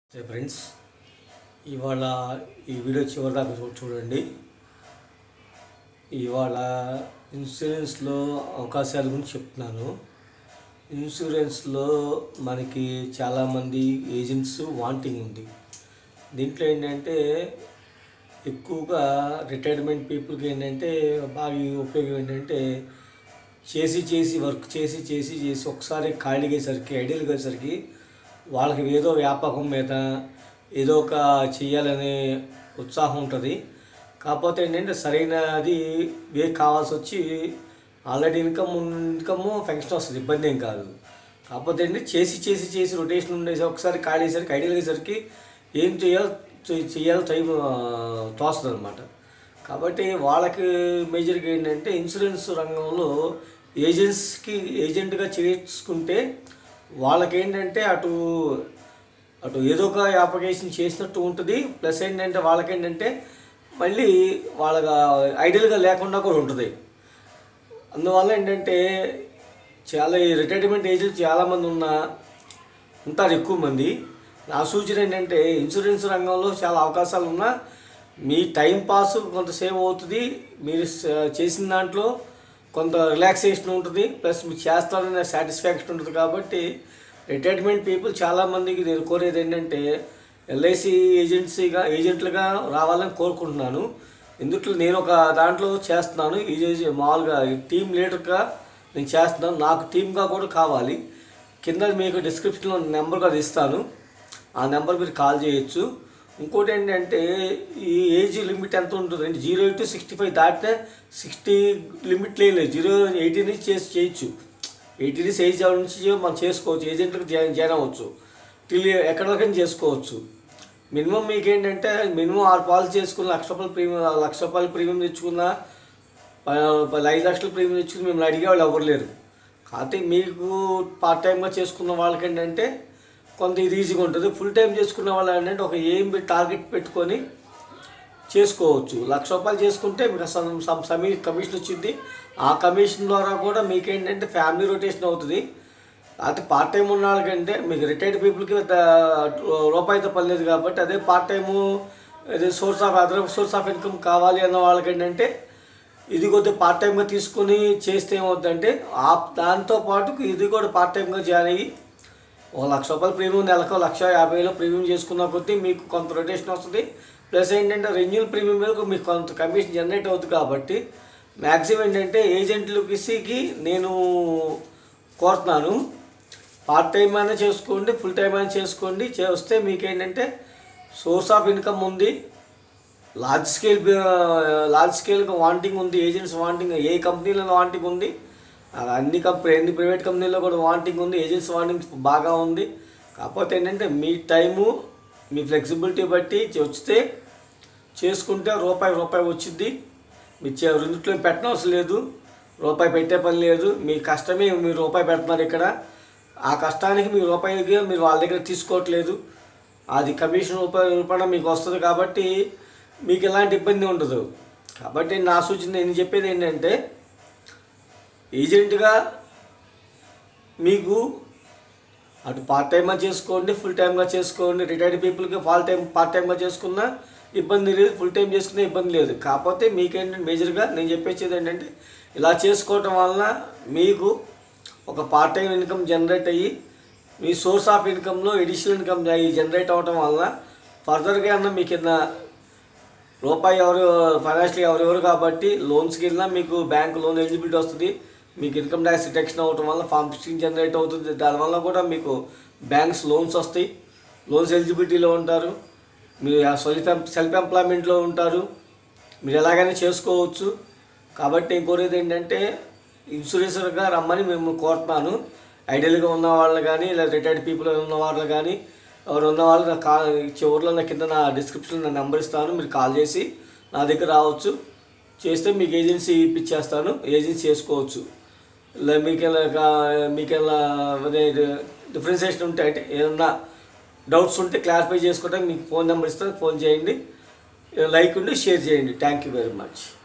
సరే ఫ్రెండ్స్ ఇవాళ ఈ వీడియో చివరి దాకా చూ- చూడండి ఇవాళ ఇన్సూరెన్స్లో అవకాశాల గురించి చెప్తున్నాను ఇన్సూరెన్స్లో మనకి చాలామంది ఏజెంట్స్ వాంటింగ్ ఉంది దీంట్లో ఏంటంటే ఎక్కువగా రిటైర్మెంట్ పీపుల్కి ఏంటంటే బాగా ఉపయోగం ఏంటంటే చేసి చేసి వర్క్ చేసి చేసి చేసి ఒకసారి ఖాళీగా అయ్యేసరికి ఐడియల్ అయ్యేసరికి వాళ్ళకి ఏదో వ్యాపకం మీద ఏదో ఒక చెయ్యాలనే ఉత్సాహం ఉంటుంది కాకపోతే ఏంటంటే సరైనది వే కావాల్సి వచ్చి ఆల్రెడీ ఇన్కమ్ ఇన్కమ్ ఫంక్షన్ వస్తుంది ఇబ్బంది ఏం కాదు కాకపోతే ఏంటి చేసి చేసి చేసి రొటేషన్ ఉండేసి ఒకసారి ఖాళీ అయ్యేసరికి ఐడియల్ అయ్యేసరికి ఏం చేయాలో చె- చేయాలో టైం తోస్తుంది అనమాట కాబట్టి వాళ్ళకి మేజర్గా ఏంటంటే ఇన్సూరెన్స్ రంగంలో ఏజెంట్స్కి ఏజెంట్గా చేసుకుంటే వాళ్ళకి ఏంటంటే అటు అటు ఏదో ఒక అప్లికేషన్ చేసినట్టు ఉంటుంది ప్లస్ ఏంటంటే వాళ్ళకి ఏంటంటే మళ్ళీ వాళ్ళ ఐడియల్గా లేకుండా కూడా ఉంటుంది అందువల్ల ఏంటంటే చాలా ఈ రిటైర్మెంట్ ఏజ్లు చాలామంది ఉన్నా ఉంటారు ఎక్కువ మంది నా సూచన ఏంటంటే ఇన్సూరెన్స్ రంగంలో చాలా అవకాశాలు ఉన్నా మీ టైం పాస్ కొంత సేవ్ అవుతుంది మీరు స- చేసిన దాంట్లో కొంత రిలాక్సేషన్ ఉంటుంది ప్లస్ మీరు చేస్తారనే సాటిస్ఫాక్షన్ ఉంటుంది కాబట్టి రిటైర్మెంట్ పీపుల్ చాలామందికి నేను కోరేది ఏంటంటే ఎల్ఐసి ఏజెన్సీగా ఏజెంట్లుగా రావాలని కోరుకుంటున్నాను ఎందుకు నేను ఒక దాంట్లో చేస్తున్నాను ఇది మామూలుగా టీమ్ లీడర్గా నేను చేస్తున్నాను నాకు టీమ్గా కూడా కావాలి కింద మీకు డిస్క్రిప్షన్లో నెంబర్ కూడా ఇస్తాను ఆ నెంబర్ మీరు కాల్ చేయొచ్చు ఇంకోటి ఏంటంటే ఈ ఏజ్ లిమిట్ ఎంత ఉంటుంది అంటే జీరో టు సిక్స్టీ ఫైవ్ దాటితే సిక్స్టీ లిమిట్ లేదు జీరో ఎయిటీ నుంచి చేసి చేయొచ్చు ఎయిటీ నుంచి ఏజ్ నుంచి మనం చేసుకోవచ్చు ఏజెంట్లకు జాయిన్ జాయిన్ అవ్వచ్చు టిల్ ఎక్కడికైనా చేసుకోవచ్చు మినిమం మీకు ఏంటంటే మినిమం ఆరు పాలు చేసుకున్న లక్ష రూపాయలు ప్రీమియం లక్ష రూపాయలు ప్రీమియం తెచ్చుకున్న ప- ప- ఐదు లక్షల ప్రీమియం తెచ్చుకుని మిమ్మల్ని అడిగే వాళ్ళు ఎవరు లేరు కాకపోతే మీకు పార్ట్ టైంగా చేసుకున్న వాళ్ళకి ఏంటంటే కొంత ఇది ఈజీగా ఉంటుంది ఫుల్ టైం చేసుకున్న వాళ్ళు ఏంటంటే ఒక ఏం టార్గెట్ పెట్టుకొని చేసుకోవచ్చు లక్ష రూపాయలు చేసుకుంటే మీకు సమ్ సమ్ సమీ కమిషన్ వచ్చింది ఆ కమిషన్ ద్వారా కూడా మీకేంటంటే ఫ్యామిలీ రొటేషన్ అవుతుంది అయితే పార్ట్ టైం ఉన్న వాళ్ళకంటే మీకు రిటైర్డ్ పీపుల్కి పెద్ద రూపాయితో పర్లేదు కాబట్టి అదే పార్ట్ టైము అదే source of other source of income కావాలి అన్న వాళ్ళకి ఏంటంటే ఇది కొద్దిగా పార్ట్ టైంగా తీసుకొని చేస్తే ఏమవుతుందంటే ఆ దాంతో పాటు ఇది కూడా పార్ట్ టైంగా జాయిన్ అయ్యి ఒక లక్ష రూపాయల ప్రీమియం నెలకు లక్ష యాభై వేలు ప్రీమియం చేసుకున్న కొద్దీ మీకు కొంత రొటేషన్ వస్తుంది ప్లస్ ఏంటంటే రెన్యూల్ ప్రీమియం మీద మీకు కొంత కమిషన్ జనరేట్ అవుతుంది కాబట్టి మ్యాక్సిమం ఏంటంటే ఏజెంట్లకి నేను కోరుతున్నాను పార్ట్ టైం అయినా చేసుకోండి ఫుల్ టైం అయినా చేసుకోండి చేస్తే మీకు ఏంటంటే సోర్స్ ఆఫ్ ఇన్కమ్ ఉంది లార్జ్ స్కేల్ లార్జ్ స్కేల్గా వాంటింగ్ ఉంది ఏజెంట్స్ వాంటింగ్ ఏ కంపెనీలో వాంటింగ్ ఉంది ఆ అన్ని కంపెనీ అన్ని ప్రైవేట్ కంపెనీల్లో కూడా వాంటింగ్ ఉంది ఏజెంట్స్ వాంటింగ్ బాగా ఉంది కాకపోతే ఏంటంటే మీ టైము మీ ఫ్లెక్సిబిలిటీ బట్టి వస్తే చేసుకుంటే రూపాయి రూపాయి వచ్చింది మీ చే రెండిట్లో పెట్టనవసరం లేదు రూపాయి పెట్టే పని లేదు మీ కష్టమే మీరు రూపాయి పెడుతున్నారు ఇక్కడ ఆ కష్టానికి మీ రూపాయికి మీరు వాళ్ళ దగ్గర తీసుకోవట్లేదు అది కమిషన్ రూపాయి రూపాయన మీకు వస్తుంది కాబట్టి మీకు ఎలాంటి ఇబ్బంది ఉండదు కాబట్టి నా సూచన నేను చెప్పేది ఏంటంటే ఏజెంట్గా మీకు అటు పార్ట్ టైమ్గా చేసుకోండి ఫుల్ టైమ్గా చేసుకోండి రిటైర్డ్ పీపుల్కి ఫాల్ టైం పార్ట్ టైమ్గా చేసుకున్నా ఇబ్బంది లేదు ఫుల్ టైం చేసుకున్నా ఇబ్బంది లేదు కాకపోతే మీకేంటంటే మేజర్గా నేను చెప్పేది ఏంటంటే ఇలా చేసుకోవటం వలన మీకు ఒక పార్ట్ టైం ఇన్కమ్ జనరేట్ అయ్యి మీ సోర్స్ ఆఫ్ ఇన్కమ్లో ఎడిషనల్ ఇన్కమ్ అయ్యి జనరేట్ అవ్వటం వలన ఫర్దర్గా అన్న మీకు కింద రూపాయి ఎవరు ఫైనాన్షియల్ ఎవరెవరు కాబట్టి లోన్స్కి వెళ్ళినా మీకు బ్యాంక్ లోన్ ఎలిజిబిలిటీ వస్తుంది మీకు ఇన్కమ్ ట్యాక్స్ డిటెక్షన్ అవ్వటం వల్ల ఫార్మ్ సిక్స్టీన్ జనరేట్ అవుతుంది దానివల్ల కూడా మీకు బ్యాంక్స్ లోన్స్ వస్తాయి లోన్స్ ఎలిజిబిలిటీలో ఉంటారు మీరు సెల్ఫ్ ఎం సెల్ఫ్ ఎంప్లాయ్మెంట్లో ఉంటారు మీరు ఎలాగైనా చేసుకోవచ్చు కాబట్టి నేను కోరేది ఏంటంటే ఇన్సూరెన్స్గా రమ్మని మేము కోరుతున్నాను ఐడియల్గా ఉన్న వాళ్ళు కానీ లేదా రిటైర్డ్ పీపుల్ ఉన్న వాళ్ళు కానీ ఎవరు ఉన్న వాళ్ళు నా కా చివరిలో నా కింద నా డిస్క్రిప్షన్లో నా నెంబర్ ఇస్తాను మీరు కాల్ చేసి నా దగ్గర రావచ్చు చేస్తే మీకు ఏజెన్సీ ఇప్పించేస్తాను ఏజెన్సీ చేసుకోవచ్చు ఇలా మీకు ఇలా కా- మీకు ఇలా అదే డిఫరెన్సియేషన్ ఉంటే అంటే ఏదన్నా డౌట్స్ ఉంటే క్లారిఫై చేసుకోవడానికి మీకు ఫోన్ నెంబర్ ఇస్తాను ఫోన్ చేయండి లైక్ ఉండి షేర్ చేయండి థ్యాంక్ యూ వెరీ మచ్